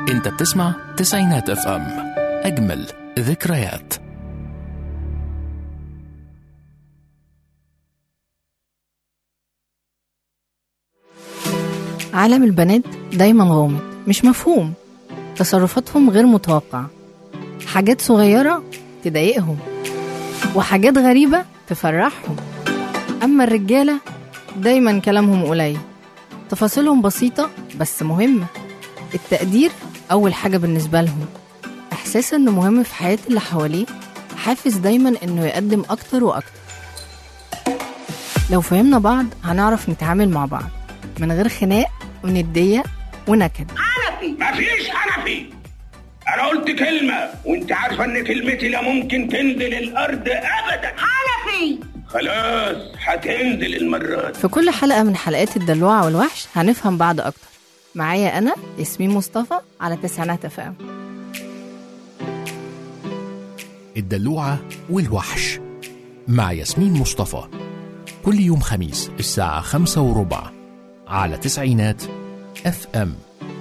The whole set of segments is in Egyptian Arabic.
انت بتسمع تسعينات اف ام اجمل ذكريات عالم البنات دايما غامض مش مفهوم تصرفاتهم غير متوقعة حاجات صغيرة تضايقهم وحاجات غريبة تفرحهم أما الرجالة دايما كلامهم قليل تفاصيلهم بسيطة بس مهمة التقدير أول حاجة بالنسبة لهم إحساس إنه مهم في حياة اللي حواليه حافز دايما إنه يقدم أكتر وأكتر لو فهمنا بعض هنعرف نتعامل مع بعض من غير خناق وندية ونكد مفيش حنفي انا قلت كلمة وانت عارفة ان كلمتي لا ممكن تنزل الارض ابدا حنفي خلاص هتنزل المرة دي في كل حلقة من حلقات الدلوعة والوحش هنفهم بعض أكتر معايا أنا ياسمين مصطفى على تسعينات اف ام الدلوعة والوحش مع ياسمين مصطفى كل يوم خميس الساعة خمسة وربع على تسعينات اف ام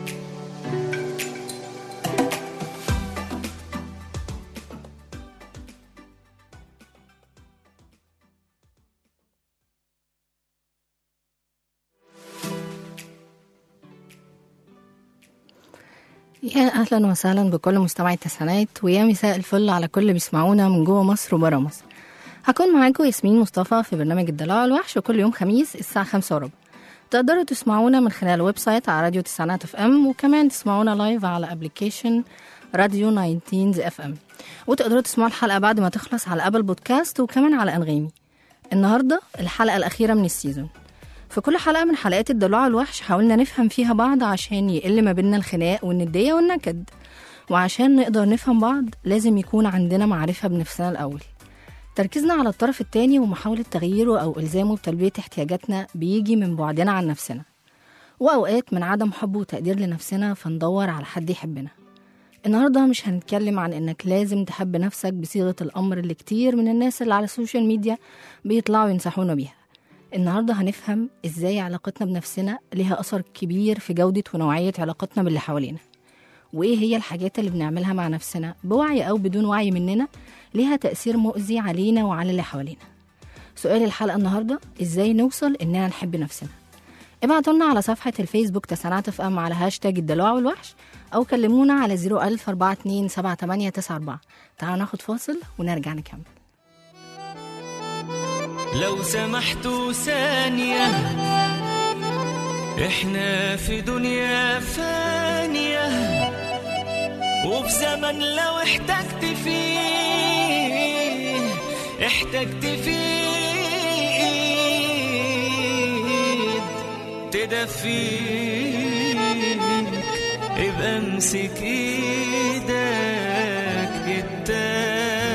يا أهلا وسهلا بكل مستمعي التسعينات ويا مساء الفل على كل اللي بيسمعونا من جوه مصر وبره مصر هكون معاكم ياسمين مصطفى في برنامج الدلع والوحش وكل يوم خميس الساعة خمسة وربع تقدروا تسمعونا من خلال الويب سايت على راديو تسعينات اف ام وكمان تسمعونا لايف على ابلكيشن راديو 19 اف ام وتقدروا تسمعوا الحلقة بعد ما تخلص على ابل بودكاست وكمان على انغامي النهاردة الحلقة الأخيرة من السيزون في كل حلقة من حلقات الدلوع والوحش حاولنا نفهم فيها بعض عشان يقل ما بيننا الخناق والندية والنكد وعشان نقدر نفهم بعض لازم يكون عندنا معرفة بنفسنا الأول تركيزنا على الطرف التاني ومحاولة تغييره أو إلزامه بتلبية احتياجاتنا بيجي من بعدنا عن نفسنا وأوقات من عدم حب وتقدير لنفسنا فندور على حد يحبنا النهاردة مش هنتكلم عن إنك لازم تحب نفسك بصيغة الأمر اللي كتير من الناس اللي على السوشيال ميديا بيطلعوا ينصحونا بيها النهاردة هنفهم إزاي علاقتنا بنفسنا ليها أثر كبير في جودة ونوعية علاقتنا باللي حوالينا وإيه هي الحاجات اللي بنعملها مع نفسنا بوعي أو بدون وعي مننا ليها تأثير مؤذي علينا وعلى اللي حوالينا سؤال الحلقة النهاردة إزاي نوصل إننا نحب نفسنا ابعتوا لنا على صفحة الفيسبوك تسعينات اف ام على هاشتاج الدلوع والوحش أو كلمونا على 01000 42 7894 تعالوا ناخد فاصل ونرجع نكمل لو سمحتوا ثانية احنا في دنيا فانية وفي زمن لو احتجت فيه احتجت فيه ايد تدفيك ابقى امسك ايدك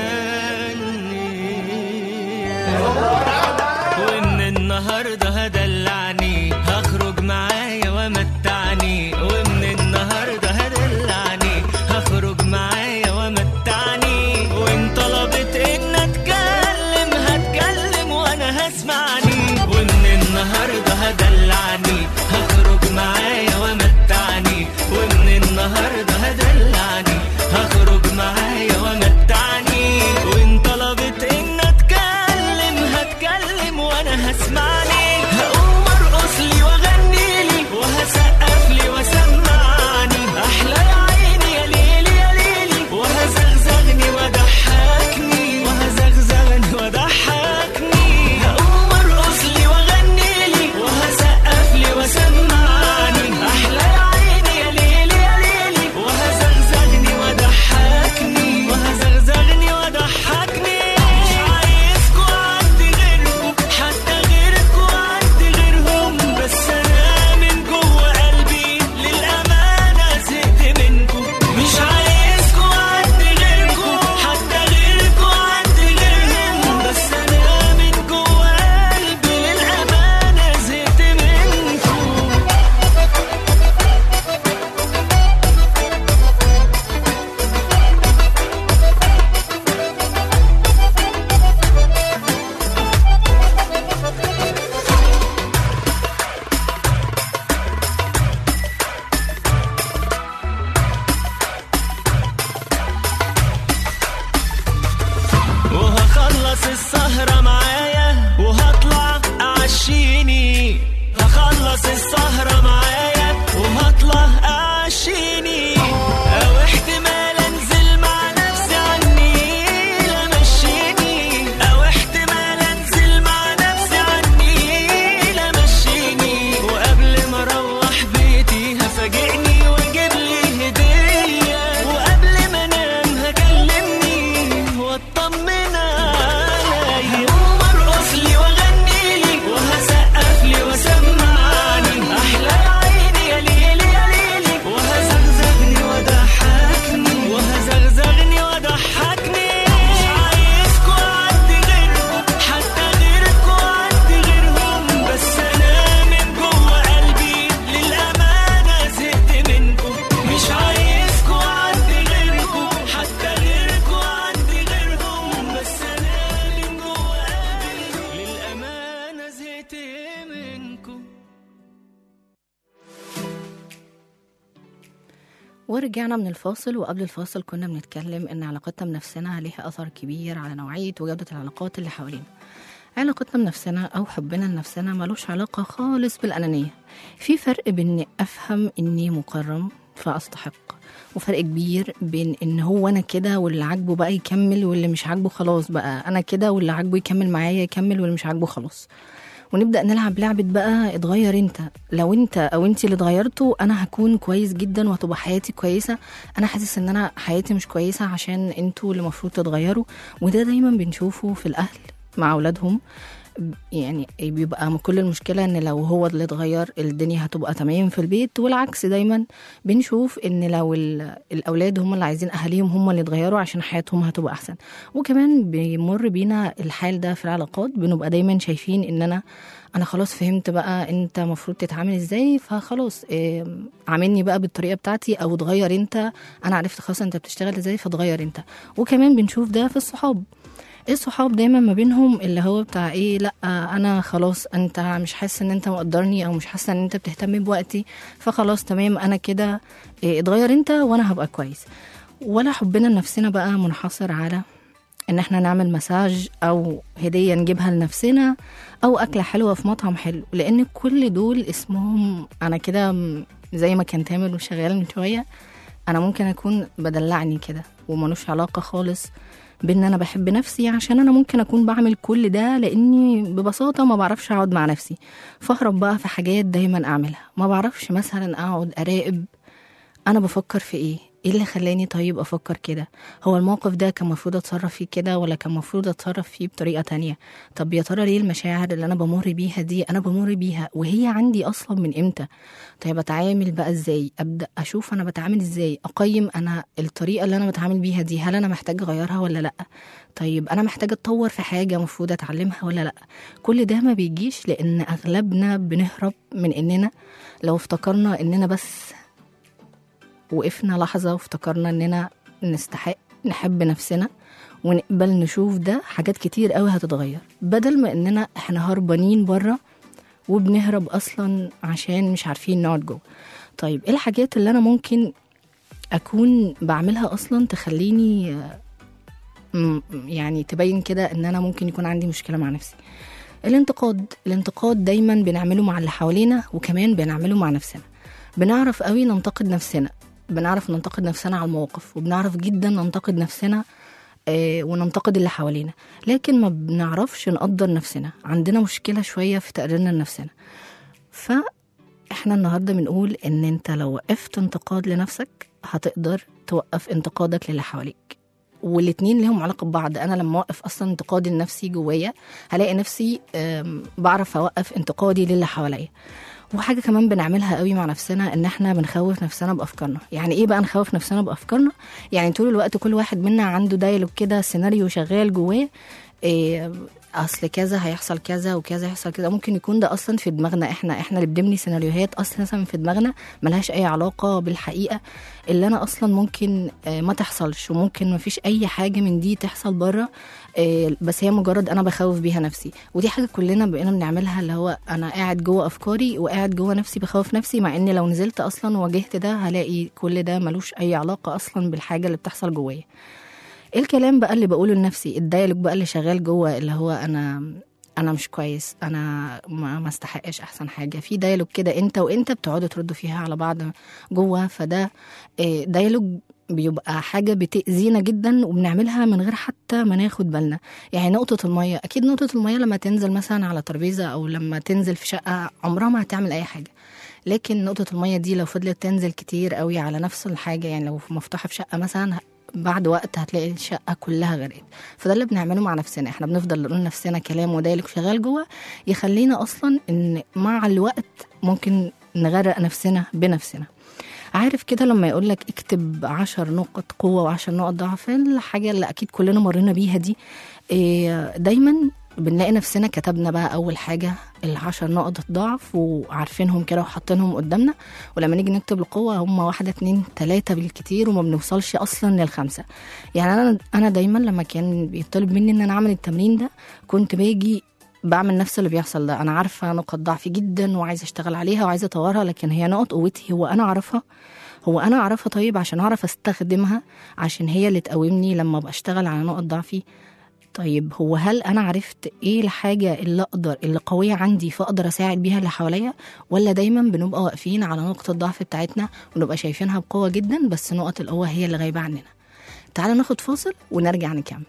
التانية وان النهارده هدلعني هخرج معايا ومتعني ومن النهارده هدلعني هخرج معايا ومتعني وان طلبت ان اتكلم هتكلم وانا هسمعني ومن النهارده هدلعني هخرج معايا ومتعني ومن النهارده هدلعني هخرج معايا ومتعني وان طلبت ان اتكلم هتكلم وانا هسمعني هقوم ارقص لي واغني لي وهسقف لي وسمعني احلى يا عيني يا ليلي يا ليلي وهزغزغني وضحكني وهزغزغني وضحكني هقوم ارقص لي واغني لي وهسقف لي وسمعني احلى يا عيني يا ليلي يا ليلي وهزغزغني وضحكني وهزغزغني وضحكني مش عايزكوا عندي غيركوا حتى غيركوا خلص السهرة معايا وهطلع أعشيني أو احتمال أنزل مع نفسي عني لا مشيني أو احتمال أنزل مع نفسي عني لا مشيني وقبل ما أروح بيتي هفاجئني وأجيب لي هدية وقبل ما أنام هكلمني وأطمن عليا وأرقص لي وأغني لي وهسقف لي وسمعني أحلى عيني يا ليلي يا ليلي وهزغزغني وضحكني وهزغزغني وضحكني مش عايزكوا عندي غيركم حتى غيركوا عندي غيرهم بس أنا من جوه قلبي للأمانة زهقت منكم مش عايزكوا عندي غيركم حتى غيركوا عندي غيرهم بس أنا من جوه قلبي للأمانة زهقت منكم ورجعنا من الفاصل وقبل الفاصل كنا بنتكلم ان علاقتنا بنفسنا ليها اثر كبير على نوعيه وجوده العلاقات اللي حوالينا علاقتنا بنفسنا او حبنا لنفسنا ملوش علاقه خالص بالانانيه في فرق بين افهم اني مكرم فاستحق وفرق كبير بين ان هو انا كده واللي عاجبه بقى يكمل واللي مش عاجبه خلاص بقى انا كده واللي عاجبه يكمل معايا يكمل واللي مش عاجبه خلاص ونبدا نلعب لعبه بقى اتغير انت لو انت او انت اللي اتغيرتوا انا هكون كويس جدا وهتبقى حياتي كويسه انا حاسس ان انا حياتي مش كويسه عشان انتوا اللي المفروض تتغيروا وده دايما بنشوفه في الاهل مع اولادهم يعني بيبقى كل المشكلة ان لو هو اللي اتغير الدنيا هتبقى تمام في البيت والعكس دايما بنشوف ان لو ال- الاولاد هم اللي عايزين اهاليهم هم اللي يتغيروا عشان حياتهم هتبقى احسن وكمان بيمر بينا الحال ده في العلاقات بنبقى دايما شايفين ان انا انا خلاص فهمت بقى انت المفروض تتعامل ازاي فخلاص إيه عاملني بقى بالطريقه بتاعتي او اتغير انت انا عرفت خلاص انت بتشتغل ازاي فتغير انت وكمان بنشوف ده في الصحاب الصحاب دايما ما بينهم اللي هو بتاع ايه لا انا خلاص انت مش حاسه ان انت مقدرني او مش حاسه ان انت بتهتم بوقتي فخلاص تمام انا كده إيه اتغير انت وانا هبقى كويس ولا حبنا لنفسنا بقى منحصر على ان احنا نعمل مساج او هديه نجيبها لنفسنا او اكله حلوه في مطعم حلو لان كل دول اسمهم انا كده م- زي ما كان تامر شغال من شويه انا ممكن اكون بدلعني كده وملوش علاقه خالص بان انا بحب نفسي عشان انا ممكن اكون بعمل كل ده لاني ببساطه ما بعرفش اقعد مع نفسي فاهرب بقى في حاجات دايما اعملها ما بعرفش مثلا اقعد اراقب انا بفكر في ايه ايه اللي خلاني طيب افكر كده هو الموقف ده كان المفروض اتصرف فيه كده ولا كان المفروض اتصرف فيه بطريقه تانية طب يا ترى ليه المشاعر اللي انا بمر بيها دي انا بمر بيها وهي عندي اصلا من امتى طيب اتعامل بقى ازاي ابدا اشوف انا بتعامل ازاي اقيم انا الطريقه اللي انا بتعامل بيها دي هل انا محتاج اغيرها ولا لا طيب انا محتاجه اتطور في حاجه المفروض اتعلمها ولا لا كل ده ما بيجيش لان اغلبنا بنهرب من اننا لو افتكرنا اننا بس وقفنا لحظة وافتكرنا إننا نستحق نحب نفسنا ونقبل نشوف ده حاجات كتير قوي هتتغير بدل ما إننا إحنا هربانين بره وبنهرب أصلا عشان مش عارفين نقعد جوه طيب إيه الحاجات اللي أنا ممكن أكون بعملها أصلا تخليني آه، م- يعني تبين كده إن أنا ممكن يكون عندي مشكلة مع نفسي الانتقاد الانتقاد دايما بنعمله مع اللي حوالينا وكمان بنعمله مع نفسنا بنعرف قوي ننتقد نفسنا بنعرف ننتقد نفسنا على المواقف وبنعرف جدا ننتقد نفسنا آه، وننتقد اللي حوالينا لكن ما بنعرفش نقدر نفسنا عندنا مشكلة شوية في تقديرنا لنفسنا فاحنا النهاردة بنقول ان انت لو وقفت انتقاد لنفسك هتقدر توقف انتقادك للي حواليك والاتنين لهم علاقة ببعض أنا لما أوقف أصلا انتقادي لنفسي جوايا هلاقي نفسي آم، بعرف أوقف انتقادي للي حواليا وحاجة كمان بنعملها قوي مع نفسنا ان احنا بنخوف نفسنا بافكارنا يعني ايه بقى نخوف نفسنا بافكارنا يعني طول الوقت كل واحد منا عنده دايلوج كده سيناريو شغال جواه إيه اصل كذا هيحصل كذا وكذا هيحصل كذا ممكن يكون ده اصلا في دماغنا احنا احنا اللي بنبني سيناريوهات اصلا مثلا في دماغنا ملهاش اي علاقه بالحقيقه اللي انا اصلا ممكن آه، ما تحصلش وممكن ما فيش اي حاجه من دي تحصل بره آه، بس هي مجرد انا بخوف بيها نفسي ودي حاجه كلنا بقينا بنعملها اللي هو انا قاعد جوه افكاري وقاعد جوه نفسي بخوف نفسي مع ان لو نزلت اصلا وواجهت ده هلاقي كل ده ملوش اي علاقه اصلا بالحاجه اللي بتحصل جوايا ايه الكلام بقى اللي بقوله لنفسي الدايلوج بقى اللي شغال جوه اللي هو انا انا مش كويس انا ما, ما استحقش احسن حاجه في دايلوج كده انت وانت بتقعدوا تردوا فيها على بعض جوه فده آه، دايلوج بيبقى حاجة بتأذينا جدا وبنعملها من غير حتى ما ناخد بالنا يعني نقطة المية أكيد نقطة المية لما تنزل مثلا على ترابيزة أو لما تنزل في شقة عمرها ما هتعمل أي حاجة لكن نقطة المية دي لو فضلت تنزل كتير قوي على نفس الحاجة يعني لو مفتوحة في شقة مثلا بعد وقت هتلاقي الشقة كلها غرقت فده اللي بنعمله مع نفسنا احنا بنفضل نقول لنفسنا كلام ودايلك شغال جوه يخلينا أصلا إن مع الوقت ممكن نغرق نفسنا بنفسنا عارف كده لما يقول لك اكتب عشر نقط قوة وعشر نقط ضعف الحاجة اللي أكيد كلنا مرينا بيها دي إيه، دايما بنلاقي نفسنا كتبنا بقى أول حاجة العشر نقط ضعف وعارفينهم كده وحاطينهم قدامنا ولما نيجي نكتب القوة هم واحدة اتنين تلاتة بالكتير وما بنوصلش أصلا للخمسة يعني أنا أنا دايما لما كان بيطلب مني إن أنا أعمل التمرين ده كنت باجي بعمل نفس اللي بيحصل ده انا عارفه نقط ضعفي جدا وعايزه اشتغل عليها وعايزه اطورها لكن هي نقط قوتي هو انا اعرفها هو انا اعرفها طيب عشان اعرف استخدمها عشان هي اللي تقومني لما بشتغل على نقط ضعفي طيب هو هل انا عرفت ايه الحاجه اللي اقدر اللي قويه عندي فاقدر اساعد بيها اللي حواليا ولا دايما بنبقى واقفين على نقطه الضعف بتاعتنا ونبقى شايفينها بقوه جدا بس نقط القوه هي اللي غايبه عننا تعالى ناخد فاصل ونرجع نكمل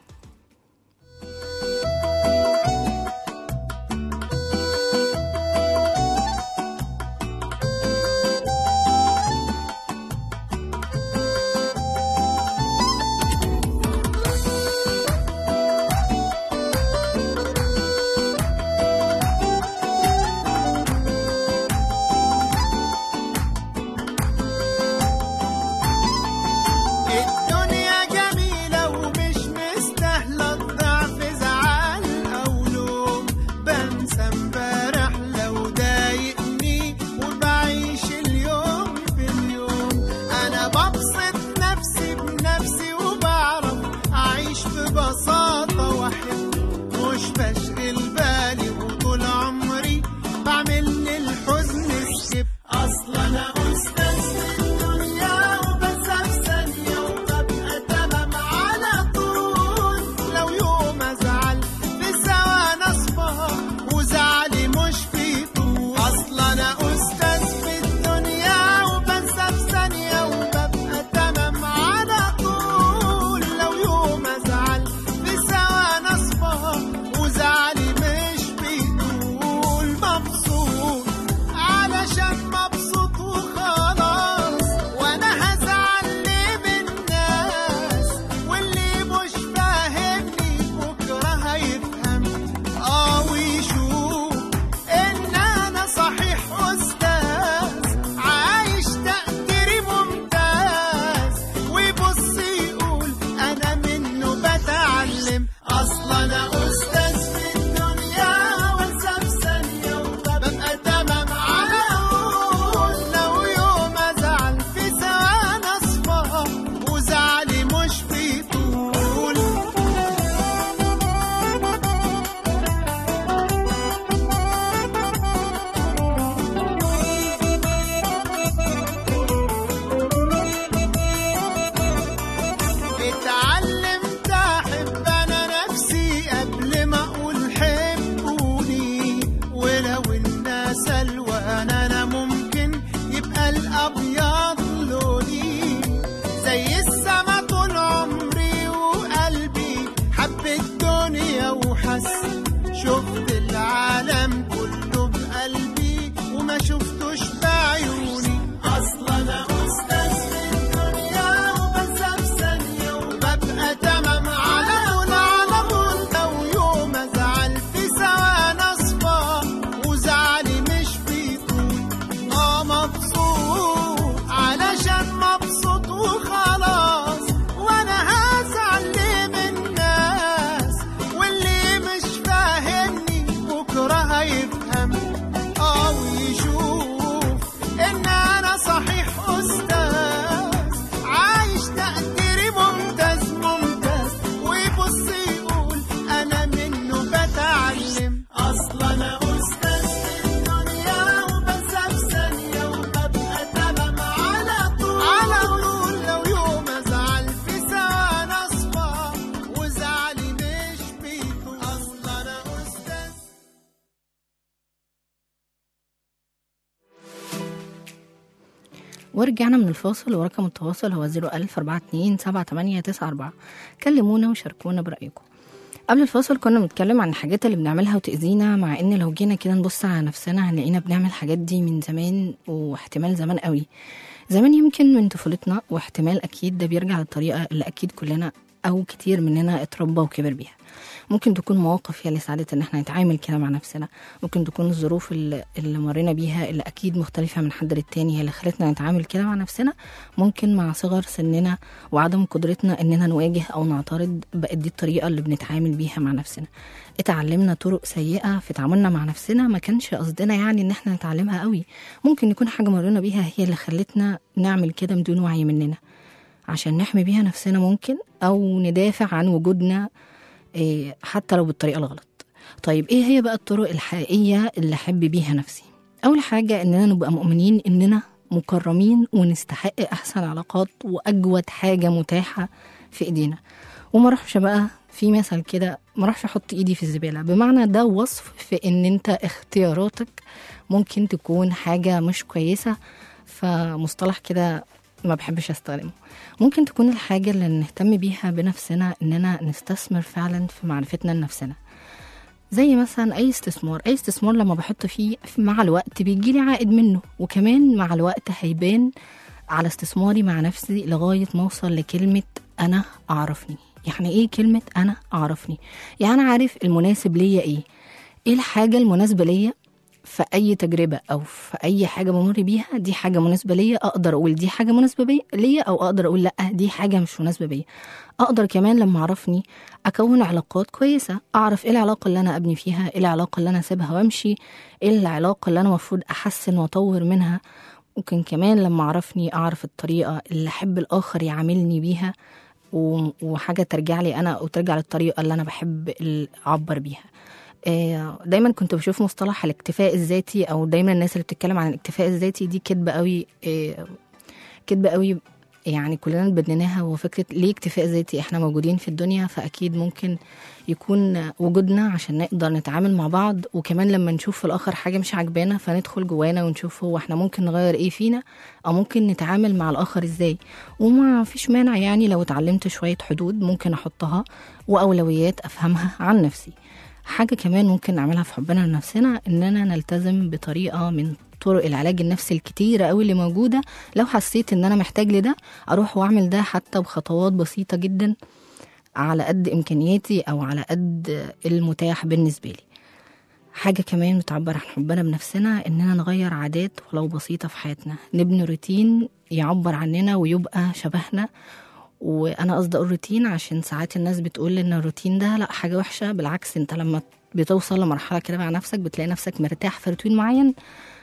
الدنيا جميلة ومش مستاهلة الضعف زعل أو لوم بنسى امبارح لو ضايقني وبعيش اليوم في اليوم أنا ببسط نفسي بنفسي وبعرف أعيش ببساطة وأحب مش بشغل بالي وطول عمري بعمل للحزن سكيب أصلا أنا أستاذ في الدنيا وبنسى في ثانية وببقى تمام على طول لو يوم أزعل في ثواني أصفى وزعلي ورجعنا من الفاصل ورقم التواصل هو 01042 كلمونا وشاركونا برأيكم قبل الفاصل كنا بنتكلم عن الحاجات اللي بنعملها وتأذينا مع ان لو جينا كده نبص على نفسنا هنلاقينا بنعمل الحاجات دي من زمان واحتمال زمان قوي زمان يمكن من طفولتنا واحتمال اكيد ده بيرجع للطريقة اللي اكيد كلنا او كتير مننا اتربى وكبر بيها ممكن تكون مواقف هي اللي ساعدت ان احنا نتعامل كده مع نفسنا ممكن تكون الظروف اللي, اللي مرينا بيها اللي اكيد مختلفه من حد للتاني هي اللي خلتنا نتعامل كده مع نفسنا ممكن مع صغر سننا وعدم قدرتنا اننا نواجه او نعترض بقت دي الطريقه اللي بنتعامل بيها مع نفسنا اتعلمنا طرق سيئه في تعاملنا مع نفسنا ما كانش قصدنا يعني ان احنا نتعلمها قوي ممكن يكون حاجه مرينا بيها هي اللي خلتنا نعمل كده بدون وعي مننا عشان نحمي بيها نفسنا ممكن او ندافع عن وجودنا إيه، حتى لو بالطريقه الغلط طيب ايه هي بقى الطرق الحقيقيه اللي احب بيها نفسي اول حاجه اننا نبقى مؤمنين اننا مكرمين ونستحق احسن علاقات واجود حاجه متاحه في ايدينا وما اروحش بقى في مثل كده ما اروحش احط ايدي في الزباله بمعنى ده وصف في ان انت اختياراتك ممكن تكون حاجه مش كويسه فمصطلح كده ما بحبش استخدمه ممكن تكون الحاجة اللي نهتم بيها بنفسنا إننا نستثمر فعلا في معرفتنا لنفسنا زي مثلا أي استثمار أي استثمار لما بحط فيه مع الوقت بيجيلي عائد منه وكمان مع الوقت هيبان على استثماري مع نفسي لغاية ما أوصل لكلمة أنا أعرفني يعني إيه كلمة أنا أعرفني يعني أنا عارف المناسب ليا إيه إيه الحاجة المناسبة ليا في اي تجربه او في اي حاجه بمر بيها دي حاجه مناسبه ليا اقدر اقول دي حاجه مناسبه بي ليا او اقدر اقول لا دي حاجه مش مناسبه بيا اقدر كمان لما اعرفني اكون علاقات كويسه اعرف ايه العلاقه اللي انا ابني فيها ايه العلاقه اللي انا اسيبها وامشي ايه العلاقه اللي انا المفروض احسن واطور منها ممكن كمان لما اعرفني اعرف الطريقه اللي احب الاخر يعاملني بيها و- وحاجه ترجع لي انا وترجع للطريقه اللي انا بحب ال- اعبر بيها آه، دايما كنت بشوف مصطلح الاكتفاء الذاتي او دايما الناس اللي بتتكلم عن الاكتفاء الذاتي دي كدبه قوي آه، كدبه قوي يعني كلنا بدناها وفكره ليه اكتفاء ذاتي احنا موجودين في الدنيا فاكيد ممكن يكون وجودنا عشان نقدر نتعامل مع بعض وكمان لما نشوف في الاخر حاجه مش عاجبانا فندخل جوانا ونشوف هو احنا ممكن نغير ايه فينا او ممكن نتعامل مع الاخر ازاي وما فيش مانع يعني لو اتعلمت شويه حدود ممكن احطها واولويات افهمها عن نفسي حاجة كمان ممكن نعملها في حبنا لنفسنا إننا نلتزم بطريقة من طرق العلاج النفسي الكتيرة قوي اللي موجودة لو حسيت إن أنا محتاج لده أروح وأعمل ده حتى بخطوات بسيطة جدا على قد إمكانياتي أو على قد المتاح بالنسبة لي حاجة كمان بتعبر عن حبنا بنفسنا إننا نغير عادات ولو بسيطة في حياتنا نبني روتين يعبر عننا ويبقى شبهنا وانا قصدي اقول روتين عشان ساعات الناس بتقول ان الروتين ده لا حاجه وحشه بالعكس انت لما بتوصل لمرحله كده مع نفسك بتلاقي نفسك مرتاح في روتين معين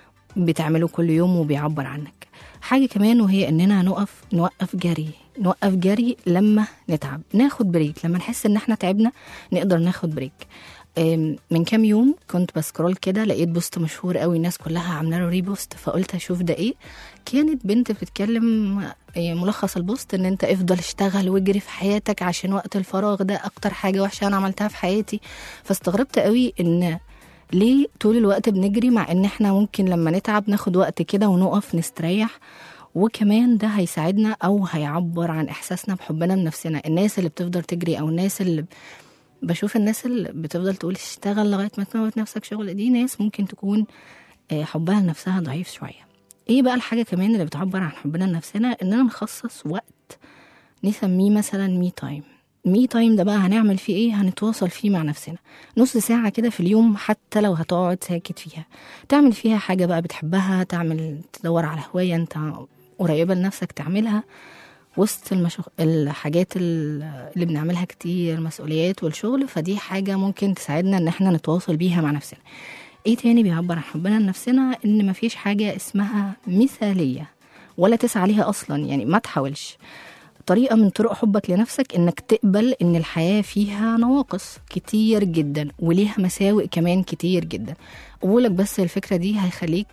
بتعمله كل يوم وبيعبر عنك حاجه كمان وهي اننا نقف نوقف جري نوقف جري لما نتعب ناخد بريك لما نحس ان احنا تعبنا نقدر ناخد بريك أم، من كام يوم كنت بسكرول كده لقيت بوست مشهور قوي الناس كلها عامله له ريبوست فقلت اشوف ده ايه كانت بنت بتتكلم إيه، ملخص البوست ان انت افضل اشتغل واجري في حياتك عشان وقت الفراغ ده اكتر حاجه وحشه انا عملتها في حياتي فاستغربت قوي ان ليه طول الوقت بنجري مع ان احنا ممكن لما نتعب ناخد وقت كده ونقف نستريح وكمان ده هيساعدنا او هيعبر عن احساسنا بحبنا لنفسنا الناس اللي بتفضل تجري او الناس اللي بشوف الناس اللي بتفضل تقول اشتغل لغايه ما تموت نفسك شغل دي ناس ممكن تكون آه، حبها لنفسها ضعيف شويه ايه بقى الحاجه كمان اللي بتعبر عن حبنا لنفسنا اننا نخصص وقت نسميه مثلا مي تايم مي تايم ده بقى هنعمل فيه ايه هنتواصل فيه مع نفسنا نص ساعة كده في اليوم حتى لو هتقعد ساكت فيها تعمل فيها حاجة بقى بتحبها تعمل تدور على هواية انت قريبة لنفسك تعملها وسط المشغ... الحاجات ال- اللي بنعملها كتير مسؤوليات والشغل فدي حاجة ممكن تساعدنا ان احنا نتواصل بيها مع نفسنا ايه تاني بيعبر عن حبنا لنفسنا ان مفيش حاجة اسمها مثالية ولا تسعى ليها اصلا يعني ما تحاولش طريقة من طرق حبك لنفسك انك تقبل ان الحياة فيها نواقص كتير جدا وليها مساوئ كمان كتير جدا قبولك بس الفكرة دي هيخليك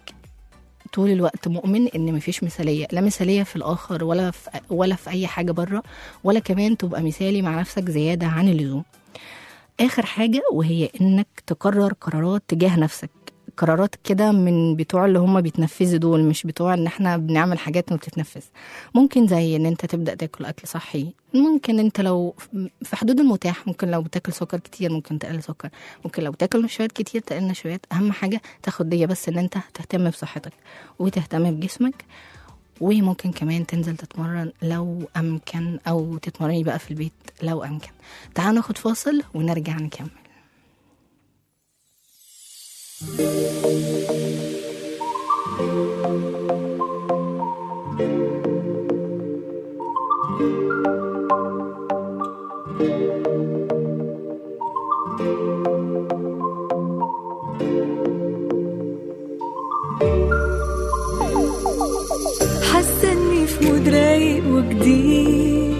طول الوقت مؤمن ان مفيش مثاليه لا مثاليه في الاخر ولا في ولا في اي حاجه بره ولا كمان تبقى مثالي مع نفسك زياده عن اللزوم اخر حاجه وهي انك تقرر قرارات تجاه نفسك قرارات كده من بتوع اللي هم بيتنفذوا دول مش بتوع ان احنا بنعمل حاجات ما بتتنفذ ممكن زي ان انت تبدا تاكل اكل صحي ممكن انت لو في حدود المتاح ممكن لو بتاكل سكر كتير ممكن تقلل سكر ممكن لو بتاكل نشويات كتير تقلل نشويات اهم حاجه تاخد دي بس ان انت تهتم بصحتك وتهتم بجسمك وممكن كمان تنزل تتمرن لو امكن او تتمرني بقى في البيت لو امكن تعالوا ناخد فاصل ونرجع نكمل حاسه اني في مود رايق وجديد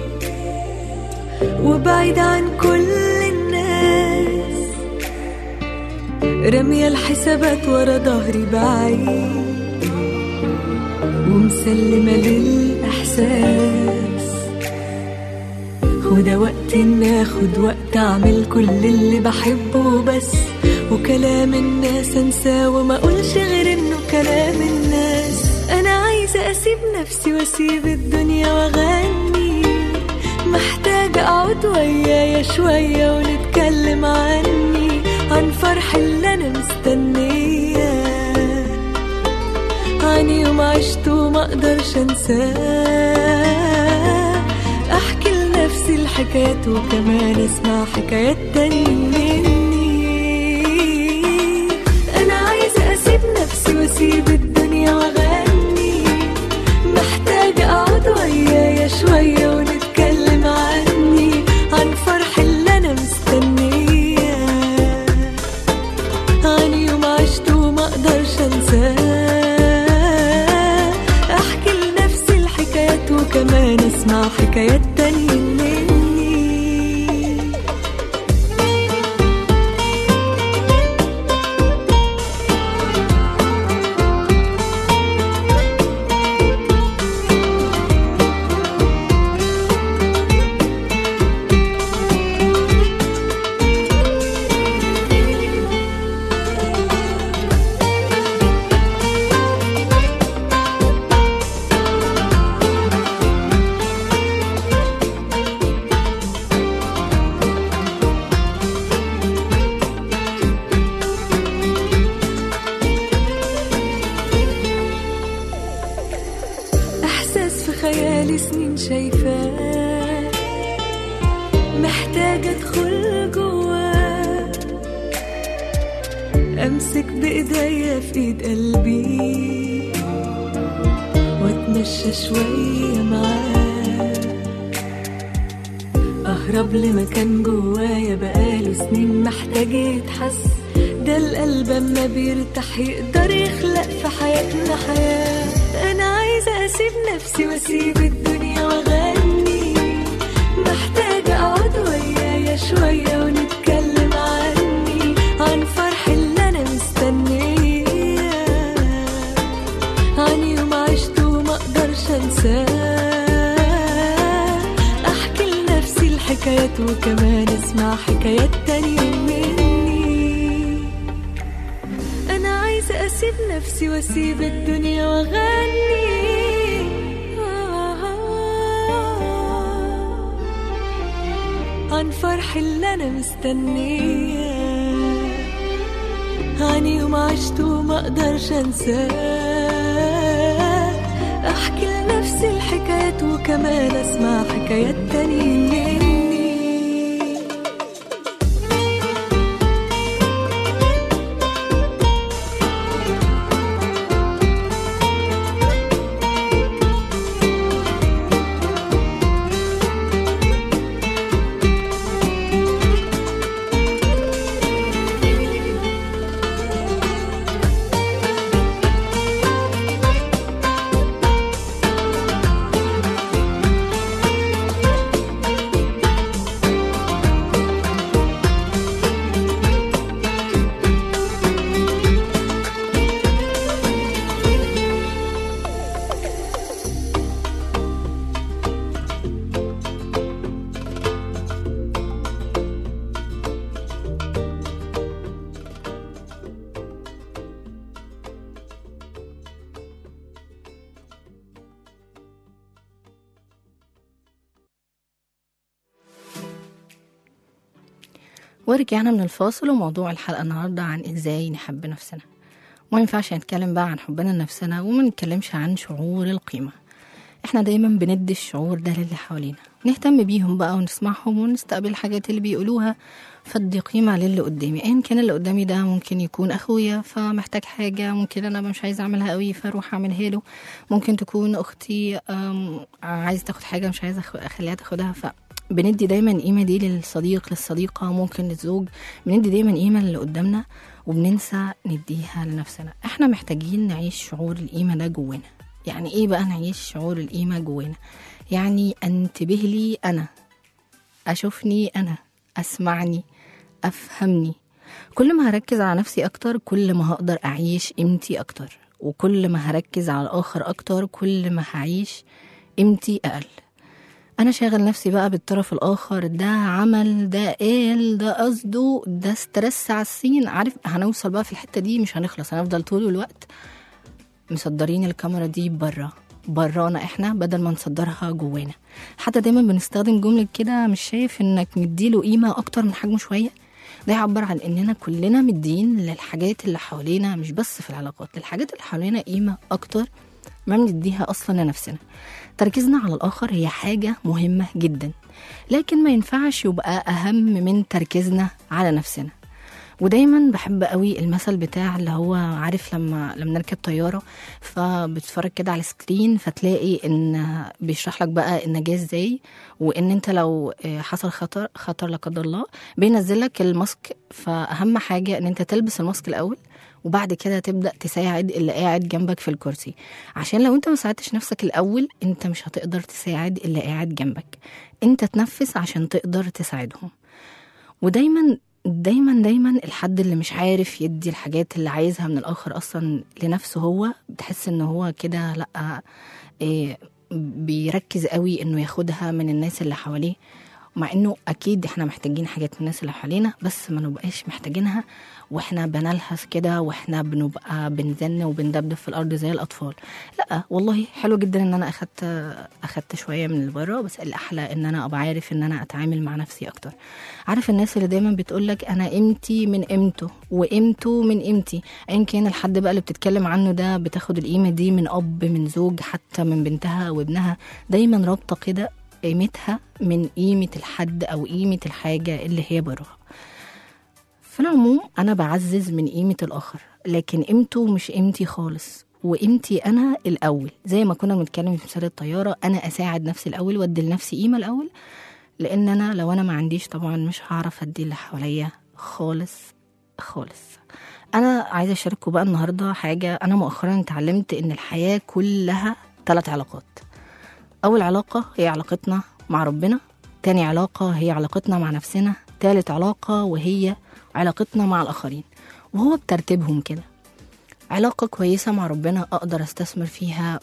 وبعيد عن كل الناس رامية الحسابات ورا ظهري بعيد ومسلمة للإحساس وده وقت إن آخد وقت أعمل كل اللي بحبه بس وكلام الناس أنساه وما أقولش غير إنه كلام الناس أنا عايزة أسيب نفسي وأسيب الدنيا وأغني محتاجة أقعد ويايا شوية ونتكلم عني عن فرح اللي أنا مستنياه عن يوم عشته وما أقدرش أنساه أحكي لنفسي الحكايات وكمان أسمع حكايات تاني مني أنا عايزة أسيب نفسي وأسيب الدنيا وأغني محتاجة أقعد ويايا شوية ونتكلم عني عن فرح اللي أنا مستنياه عن يوم عشته وما أقدرش أنساه أحكي لنفسي الحكايات وكمان أسمع حكايات تانية مني إحساس في خيالي سنين شايفاه محتاجة أدخل جواه أمسك بإيديا في إيد قلبي وأتمشى شوية معاه أهرب لمكان جوايا بقاله سنين محتاج يتحس ده القلب أما بيرتاح يقدر يخلق في حياتنا حياة أنا عايزة أسيب نفسي وأسيب الدنيا وأغني محتاجة أقعد ويايا شوية ونتكلم عني عن فرح اللي أنا مستنياه عن يوم عشته وما أقدرش أنساه أحكي لنفسي الحكايات وكمان أسمع حكايات تانية مني أنا عايزة أسيب نفسي وأسيب الدنيا وأغني عن فرح اللي أنا مستنياه عن يوم عشته وما أقدرش أنساه أحكي لنفسي الحكايات وكمان أسمع حكايات تانية مني ورجعنا من الفاصل وموضوع الحلقة النهاردة عن ازاي نحب نفسنا ما ينفعش نتكلم بقى عن حبنا لنفسنا وما نتكلمش عن شعور القيمة احنا دايما بندي الشعور ده للي حوالينا نهتم بيهم بقى ونسمعهم ونستقبل الحاجات اللي بيقولوها فدي قيمة للي قدامي ايا كان اللي قدامي ده ممكن يكون اخويا فمحتاج حاجة ممكن انا مش عايزة اعملها قوي فاروح اعملها له ممكن تكون اختي أم، عايزة تاخد حاجة مش عايزة أخ- اخليها تاخدها ف بندي دايما قيمة دي للصديق للصديقة ممكن للزوج بندي دايما قيمة للي قدامنا وبننسى نديها لنفسنا احنا محتاجين نعيش شعور القيمة ده جوانا يعني ايه بقى نعيش شعور القيمة جوانا يعني انتبه لي انا اشوفني انا اسمعني افهمني كل ما هركز على نفسي اكتر كل ما هقدر اعيش قيمتي اكتر وكل ما هركز على الاخر اكتر كل ما هعيش قيمتي اقل انا شاغل نفسي بقى بالطرف الاخر ده عمل ده قال ده قصده ده استرس على السين عارف هنوصل بقى في الحته دي مش هنخلص هنفضل طول الوقت مصدرين الكاميرا دي بره برانا احنا بدل ما نصدرها جوانا حتى دايما بنستخدم جملة كده مش شايف انك مديله قيمة اكتر من حجمه شوية ده يعبر عن اننا كلنا مدين للحاجات اللي حوالينا مش بس في العلاقات للحاجات اللي حوالينا قيمة اكتر ما بنديها اصلا لنفسنا تركيزنا على الاخر هي حاجة مهمة جدا لكن ما ينفعش يبقى اهم من تركيزنا على نفسنا ودايما بحب قوي المثل بتاع اللي هو عارف لما لما نركب طياره فبتتفرج كده على السكرين فتلاقي ان بيشرح لك بقى النجاه ازاي وان انت لو آه، حصل خطر خطر لا قدر الله بينزل لك الماسك فاهم حاجه ان انت تلبس الماسك الاول وبعد كده تبدا تساعد اللي قاعد جنبك في الكرسي عشان لو انت ما ساعدتش نفسك الاول انت مش هتقدر تساعد اللي قاعد جنبك انت تنفس عشان تقدر تساعدهم ودايما دايما دايما الحد اللي مش عارف يدي الحاجات اللي عايزها من الاخر اصلا لنفسه هو بتحس ان هو كده لا إيه بيركز قوي انه ياخدها من الناس اللي حواليه مع انه اكيد احنا محتاجين حاجات من الناس اللي حوالينا بس ما نبقاش محتاجينها واحنا بنلهث كده واحنا بنبقى بنزن وبندبدب في الارض زي الاطفال لا والله حلو جدا ان انا اخدت اخدت شويه من اللي بره بس الاحلى ان انا ابقى عارف ان انا اتعامل مع نفسي اكتر عارف الناس اللي دايما بتقولك انا قيمتي من قيمته وقيمته من قيمتي ايا كان الحد بقى اللي بتتكلم عنه ده بتاخد القيمه دي من اب من زوج حتى من بنتها وابنها دايما رابطه كده قيمتها من قيمه الحد او قيمه الحاجه اللي هي براها في العموم انا بعزز من قيمه الاخر لكن قيمته مش قيمتي خالص وقيمتي انا الاول زي ما كنا بنتكلم في مثال الطياره انا اساعد نفسي الاول وادي لنفسي قيمه الاول لان انا لو انا ما عنديش طبعا مش هعرف ادي اللي حواليا خالص خالص انا عايزه اشارككم بقى النهارده حاجه انا مؤخرا اتعلمت ان الحياه كلها ثلاث علاقات اول علاقه هي علاقتنا مع ربنا تاني علاقه هي علاقتنا مع نفسنا تالت علاقه وهي علاقتنا مع الاخرين وهو بترتيبهم كده علاقة كويسة مع ربنا أقدر أستثمر فيها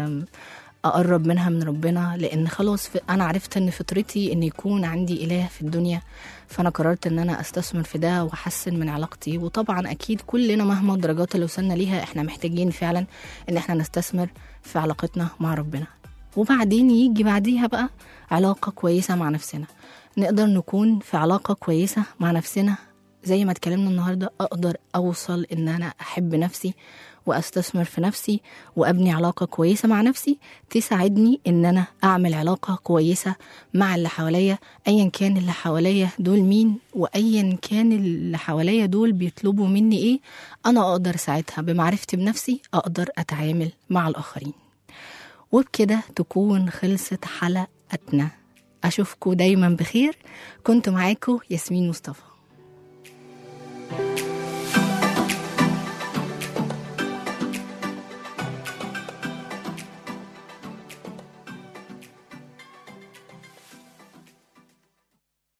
وأقرب منها من ربنا لأن خلاص في أنا عرفت إن فطرتي إن يكون عندي إله في الدنيا فأنا قررت إن أنا أستثمر في ده وأحسن من علاقتي وطبعا أكيد كلنا مهما الدرجات اللي وصلنا ليها إحنا محتاجين فعلا إن إحنا نستثمر في علاقتنا مع ربنا وبعدين يجي بعديها بقى علاقة كويسة مع نفسنا نقدر نكون في علاقة كويسة مع نفسنا زي ما اتكلمنا النهاردة أقدر أوصل إن أنا أحب نفسي وأستثمر في نفسي وأبني علاقة كويسة مع نفسي تساعدني إن أنا أعمل علاقة كويسة مع اللي حواليا أيا كان اللي حواليا دول مين وأيا كان اللي حواليا دول بيطلبوا مني إيه أنا أقدر ساعتها بمعرفتي بنفسي أقدر أتعامل مع الآخرين وبكده تكون خلصت حلقتنا أشوفكوا دايما بخير كنت معاكم ياسمين مصطفى